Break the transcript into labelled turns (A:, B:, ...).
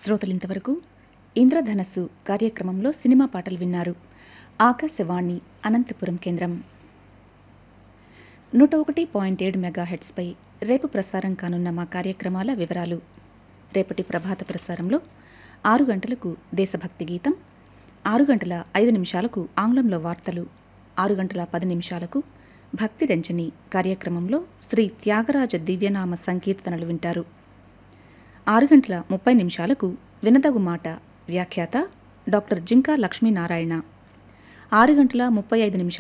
A: శ్రోతలింతవరకు ఇంద్రధనస్సు కార్యక్రమంలో సినిమా పాటలు విన్నారు ఆకాశవాణి అనంతపురం కేంద్రం నూట ఒకటి పాయింట్ ఏడు మెగాహెట్స్పై రేపు ప్రసారం కానున్న మా కార్యక్రమాల వివరాలు రేపటి ప్రభాత ప్రసారంలో ఆరు గంటలకు దేశభక్తి గీతం ఆరు గంటల ఐదు నిమిషాలకు ఆంగ్లంలో వార్తలు ఆరు గంటల పది నిమిషాలకు భక్తి రంజని కార్యక్రమంలో శ్రీ త్యాగరాజ దివ్యనామ సంకీర్తనలు వింటారు ఆరు గంటల ముప్పై నిమిషాలకు వినదగు మాట వ్యాఖ్యాత డాక్టర్ జింకా లక్ష్మీనారాయణ ఆరు గంటల ముప్పై ఐదు నిమిషాల